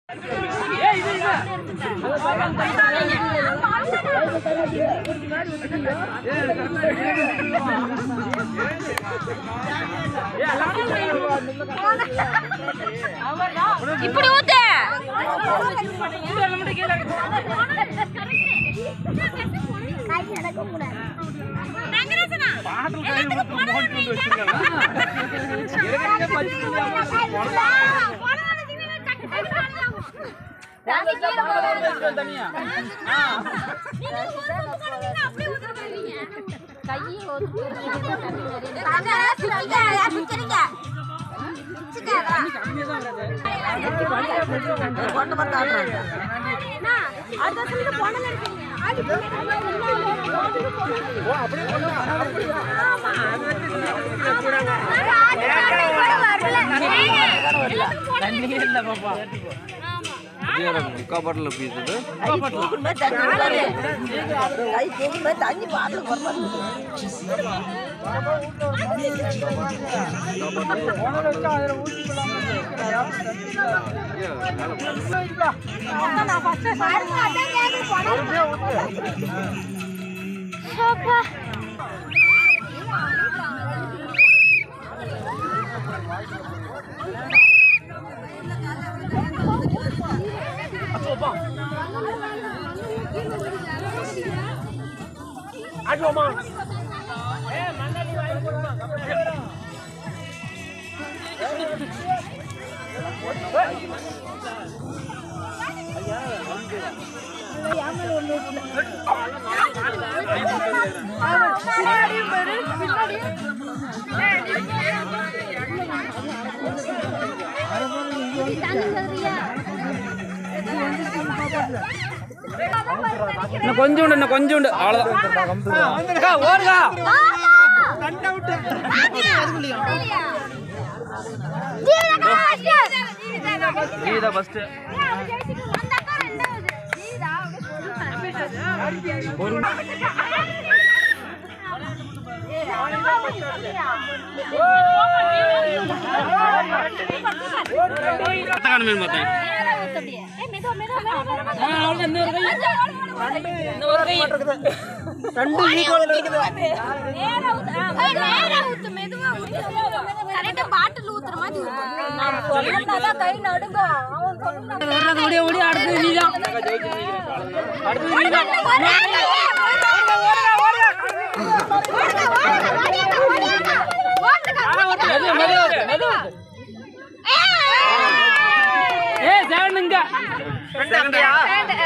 இப்படி ஊத்து முக்கா பாட்டில் பீசுது இன்னும் கொஞ்சோண்டு இன்னும் கொஞ்சோண்டு அவ்வளோதான் ஓடுகா கீதா ஃபர்ஸ்ட் கத்தக்கான மீன் பார்த்தேன் பாட்டில் ஊத்துற மாதிரி நான் சொன்னதான் கை நடுங்க அவன் சொன்னா ஓடிய ஓடி அடுத்தது நீதான் அடுத்தது நீதான் மெது மெது மெது ஏ சேவனுங்க